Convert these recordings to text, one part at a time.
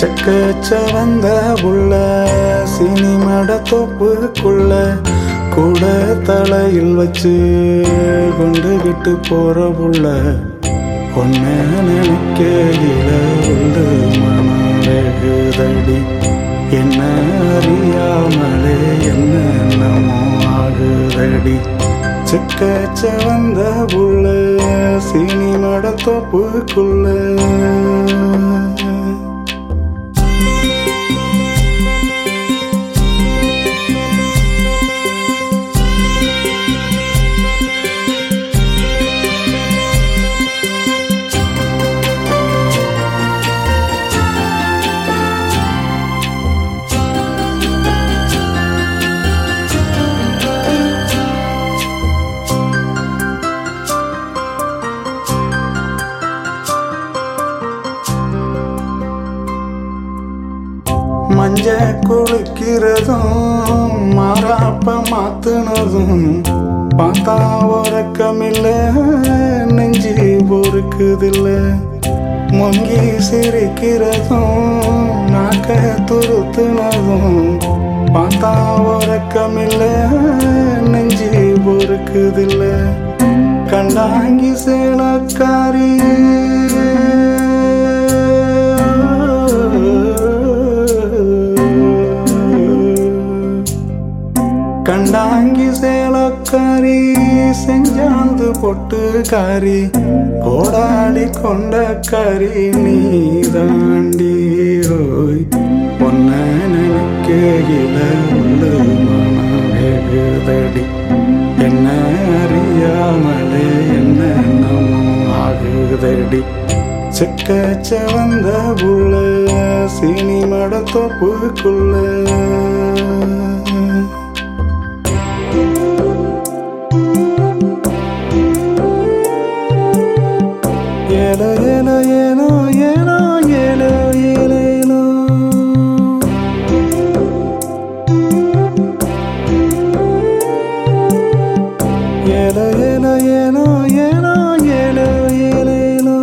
செக்கச்ச வந்த புள்ள சினிமட தொப்புக்குள்ள கூட தலையில் வச்சு கொண்டுகிட்டு போற புள்ள ஒன்ன நினைக்கையில உண்டு மனம் வெகுதடி என்ன அறியாமலே என்னென்னமோ ஆகுதடி செக்கச்ச வந்த புள்ள சினிமட தொப்புக்குள்ள மஞ்ச குளிக்கிறதும் மாறாப்ப மாத்துனதும் பார்த்தா உறக்கமில்ல நெஞ்சி பொறுக்குதில்ல முங்கி சிரிக்கிறதும் நாக்க துருத்துனதும் பார்த்தா உறக்கமில்ல நெஞ்சி பொறுக்குதில்ல கண்டாங்கி சேலக்காரி கண்டாங்கி சேலக்காரி செஞ்சாந்து பொட்டு காரி கோடாடி கொண்ட கறி நீ தாண்டி ஹோய் பொன்ன நினைக்கையில உள்ள மனம் வெகுதடி என்ன அறியாமலே என்னென்னமோ ஆகுதடி செக்கச்ச வந்த புள்ள சினிமட தொப்புக்குள்ள ஏலோ ஏலோ ஏலோ ஏலோ ஏலோ ஏலோ ஏலோ ஏலோ ஏலோ ஏலோ ஏலோ ஏலோ ஏலோ ஏலோ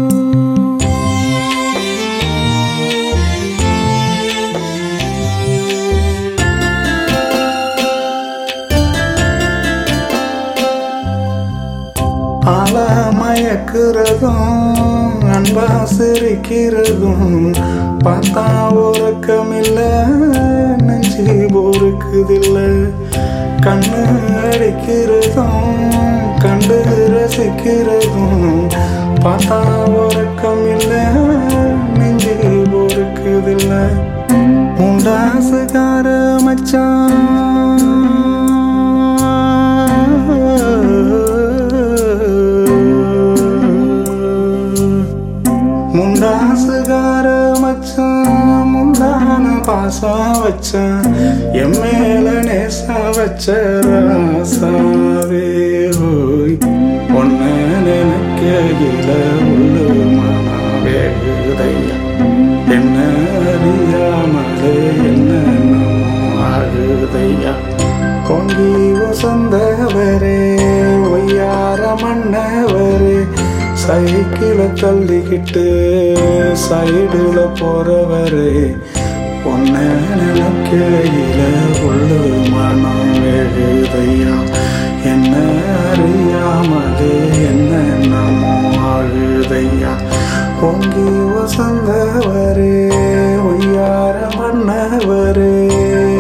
ஆள மயக்கிறதும் அன்பா சிரிக்கிறதும் பார்த்தா உறக்கமில்ல நெஞ்சி பொறுக்குதில்ல கண்ணு அடிக்கிறதும் கண்டு ரசிக்கிறதும் பார்த்தா உறக்கமில்ல நெஞ்சி பொறுக்குதில்ல முண்டாசுகார மச்சான் முண்டாசுகார மச்சான் முண்டான பாசம் வச்சான் என் மேல நேசா வச்ச ராசாவே ஹோய் பொண்ண நினைக்கையில உள்ளு மனவே ஹிருதயா என்ன அறியாமலே என்ன ஆகுதையா பொங்கி வசந்தவரே ஒய்யார மன்னவரே சைக்கிள தள்ளிக்கிட்டு சைடுல போறவரே பொன்ன நினைக்கையில உள்ளு மனம் எழுதையா என்ன அறியாமலே என்னென்னமோ ஆகுதையா பொங்கி வசந்தவரே ஒய்யார மன்னவரே